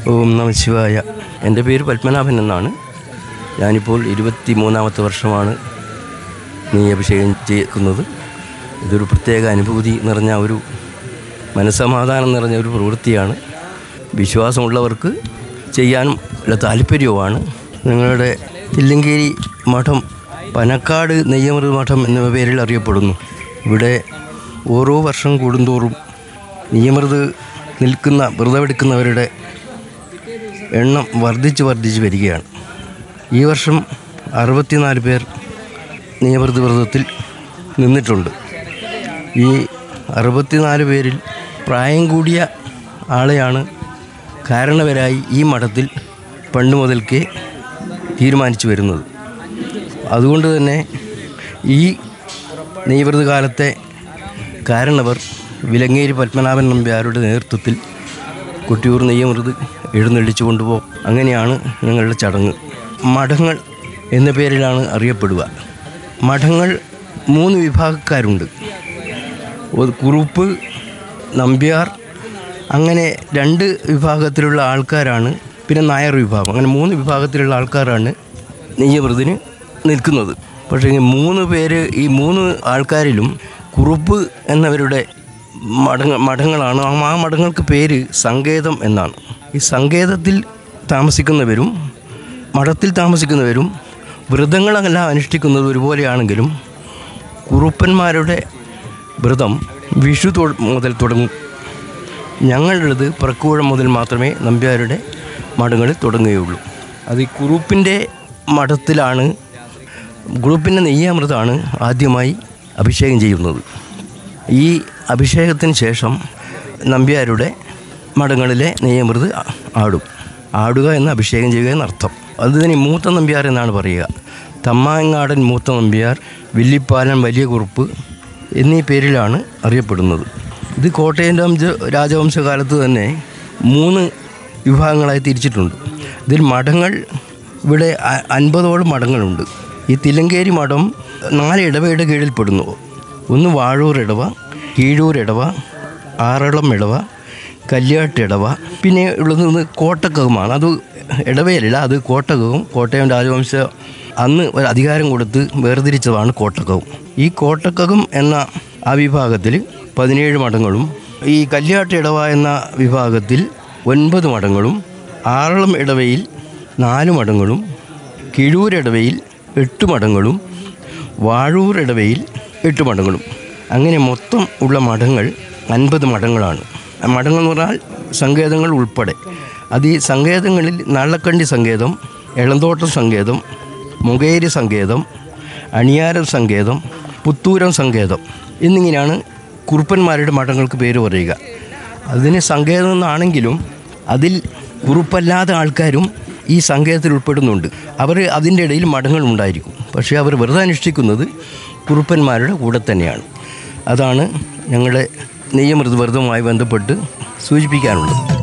ഓം നമ ശിവായ എൻ്റെ പേര് പത്മനാഭൻ എന്നാണ് ഞാനിപ്പോൾ ഇരുപത്തി മൂന്നാമത്തെ വർഷമാണ് നീ അഭിഷേകം ചെയ്യുന്നത് ഇതൊരു പ്രത്യേക അനുഭൂതി നിറഞ്ഞ ഒരു മനസ്സമാധാനം നിറഞ്ഞ ഒരു പ്രവൃത്തിയാണ് വിശ്വാസമുള്ളവർക്ക് ചെയ്യാനും ഉള്ള താല്പര്യവുമാണ് നിങ്ങളുടെ തില്ലങ്കേരി മഠം പനക്കാട് നെയ്യമൃത് മഠം എന്ന പേരിൽ അറിയപ്പെടുന്നു ഇവിടെ ഓരോ വർഷം കൂടുന്തോറും നിയമൃത് നിൽക്കുന്ന വ്രതമെടുക്കുന്നവരുടെ എണ്ണം വർദ്ധിച്ച് വർദ്ധിച്ച് വരികയാണ് ഈ വർഷം അറുപത്തിനാല് പേർ നിയമൃത വ്രതത്തിൽ നിന്നിട്ടുണ്ട് ഈ അറുപത്തിനാല് പേരിൽ പ്രായം കൂടിയ ആളെയാണ് കാരണവരായി ഈ മഠത്തിൽ പണ്ട് മുതൽക്കേ തീരുമാനിച്ചു വരുന്നത് അതുകൊണ്ട് തന്നെ ഈ നെയ്വൃത കാലത്തെ കാരണവർ വിലങ്ങേരി പത്മനാഭൻ നമ്പ്യാരുടെ നേതൃത്വത്തിൽ കൊട്ടിയൂർ നെയ്യമൃത് എഴുന്നള്ളിച്ചു കൊണ്ടുപോകും അങ്ങനെയാണ് ഞങ്ങളുടെ ചടങ്ങ് മഠങ്ങൾ എന്ന പേരിലാണ് അറിയപ്പെടുക മഠങ്ങൾ മൂന്ന് വിഭാഗക്കാരുണ്ട് ഒരു കുറുപ്പ് നമ്പ്യാർ അങ്ങനെ രണ്ട് വിഭാഗത്തിലുള്ള ആൾക്കാരാണ് പിന്നെ നായർ വിഭാഗം അങ്ങനെ മൂന്ന് വിഭാഗത്തിലുള്ള ആൾക്കാരാണ് നെയ്യമൃതിന് നിൽക്കുന്നത് പക്ഷേ ഈ മൂന്ന് പേര് ഈ മൂന്ന് ആൾക്കാരിലും കുറുപ്പ് എന്നവരുടെ മഠങ്ങ മഠങ്ങളാണ് ആ ആ മഠങ്ങൾക്ക് പേര് സങ്കേതം എന്നാണ് ഈ സങ്കേതത്തിൽ താമസിക്കുന്നവരും മഠത്തിൽ താമസിക്കുന്നവരും വ്രതങ്ങളെല്ലാം അനുഷ്ഠിക്കുന്നത് ഒരുപോലെയാണെങ്കിലും കുറുപ്പന്മാരുടെ വ്രതം വിഷു തൊ മുതൽ തുടങ്ങും ഞങ്ങളുടേത് പറക്കൂഴം മുതൽ മാത്രമേ നമ്പ്യാരുടെ മഠങ്ങളിൽ തുടങ്ങുകയുള്ളൂ അത് ഈ കുറുപ്പിൻ്റെ മഠത്തിലാണ് ഗ്രൂപ്പിൻ്റെ നെയ്യാമൃതാണ് ആദ്യമായി അഭിഷേകം ചെയ്യുന്നത് ഈ അഭിഷേകത്തിന് ശേഷം നമ്പ്യാരുടെ മഠങ്ങളിലെ നെയ്യമൃത് ആടും ആടുക എന്ന് അഭിഷേകം ചെയ്യുക എന്നർത്ഥം അതിന് മൂത്ത നമ്പ്യാർ എന്നാണ് പറയുക തമ്മാങ്ങാടൻ മൂത്ത നമ്പ്യാർ വില്ലിപ്പാലൻ വലിയ കുറുപ്പ് എന്നീ പേരിലാണ് അറിയപ്പെടുന്നത് ഇത് കോട്ടയം രാംജ- രാജവംശകാലത്ത് തന്നെ മൂന്ന് വിഭാഗങ്ങളായി തിരിച്ചിട്ടുണ്ട് ഇതിൽ മഠങ്ങൾ ഇവിടെ അ- അൻപതോളം മഠങ്ങളുണ്ട് ഈ തിലങ്കേരി മഠം നാല് ഇടവയുടെ കീഴിൽപ്പെടുന്നു ഒന്ന് വാഴൂർ ഇടവ കീഴൂർ ഇടവ ആറളം ഇടവ കല്യാട്ട് ഇടവ പിന്നെ ഉള്ളത് ഒന്ന് കോട്ടക്കകമാണ് അത് ഇടവയല്ല അത് കോട്ടകവും കോട്ടയം രാജവംശ അന്ന് ഒരു അധികാരം കൊടുത്ത് വേർതിരിച്ചതാണ് കോട്ടക്കകം ഈ കോട്ടക്കകം എന്ന ആ വിഭാഗത്തിൽ പതിനേഴ് മഠങ്ങളും ഈ കല്യാട്ട് ഇടവ എന്ന വിഭാഗത്തിൽ ഒൻപത് മഠങ്ങളും ആറളം ഇടവയിൽ നാല് മഠങ്ങളും കിഴൂരിടവയിൽ എട്ട് മഠങ്ങളും വാഴൂർ ഇടവയിൽ എട്ട് മഠങ്ങളും അങ്ങനെ മൊത്തം ഉള്ള മഠങ്ങൾ അൻപത് മഠങ്ങളാണ് ആ മഠങ്ങൾ എന്ന് പറഞ്ഞാൽ സങ്കേതങ്ങൾ ഉൾപ്പെടെ അത് ഈ സങ്കേതങ്ങളിൽ നള്ളക്കണ്ടി സങ്കേതം എളന്തോട്ടം സങ്കേതം മുകേരി സങ്കേതം അണിയാരം സങ്കേതം പുത്തൂരം സങ്കേതം എന്നിങ്ങനെയാണ് കുറുപ്പന്മാരുടെ മഠങ്ങൾക്ക് പേര് പറയുക അതിന് സങ്കേതം എന്നാണെങ്കിലും അതിൽ കുറുപ്പല്ലാത്ത ആൾക്കാരും ഈ സങ്കേതത്തിൽ ഉൾപ്പെടുന്നുണ്ട് അവർ അതിൻ്റെ ഇടയിൽ മഠങ്ങൾ ഉണ്ടായിരിക്കും പക്ഷേ അവർ വ്രതം അനുഷ്ഠിക്കുന്നത് കുറുപ്പന്മാരുടെ കൂടെ തന്നെയാണ് അതാണ് ഞങ്ങളുടെ നെയ്യമൃത് വ്രതവുമായി ബന്ധപ്പെട്ട് സൂചിപ്പിക്കാനുള്ളത്